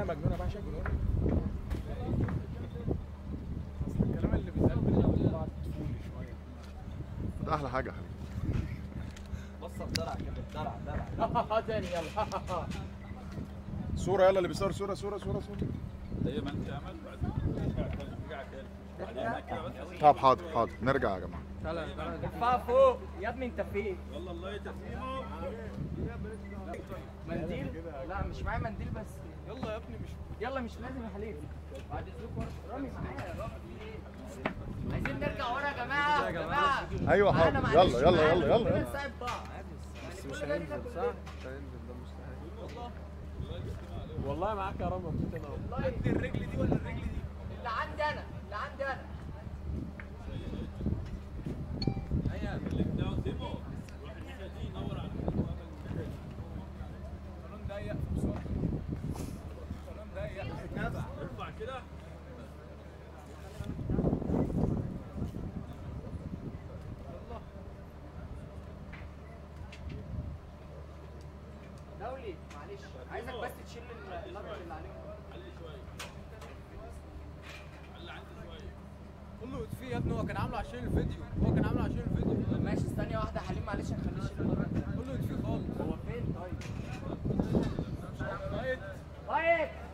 مجنون يا باشا جنون اصل الكلام اللي بيتقال بينا وبين بعض طفولي شويه ده احلى حاجه يا حبيبي وصل درع كده درع درع تاني يلا صوره يلا اللي بيصور صوره صوره صوره صوره زي ما انت عملت بعد رجع تاني بعدين كده بس طب حاضر حاضر نرجع يا جماعه تعالى تعالى ارفعها فوق يا ابني انت فين يلا الله يتسلمه منديل لا مش معايا منديل بس يلا يا ابني مش يلا مش لازم يا حليف بعد اذنكم ورا- رامي معايا رامي ايه عايزين نرجع ورا يا جماعه يا جماعه ايوه معانا حاضر معلش، يلا يلا معانا، يلا يلا كلنا يلا نساعد بعض بس يعني مش كل ده لينا هينزل كلنا. صح؟ مش هينزل ده مستحيل والله معاك يا رامي مبسوط انا والله دي الرجل دي ولا الرجل دي؟ اللي عندي انا اللي عندي انا القانون ضيق بسرعه القانون ضيق ارفع كده دولي معلش عايزك بس تشيل الابيض اللي عليهم قول له اطفيه يا ابني هو كان عامله عشان الفيديو هو كان عامله عشان الفيديو ماشي ثانية واحدة يا حليم معلش هنخليه يشيل الابيض قول له اطفيه خالص هو فين طيب؟ طيب طيب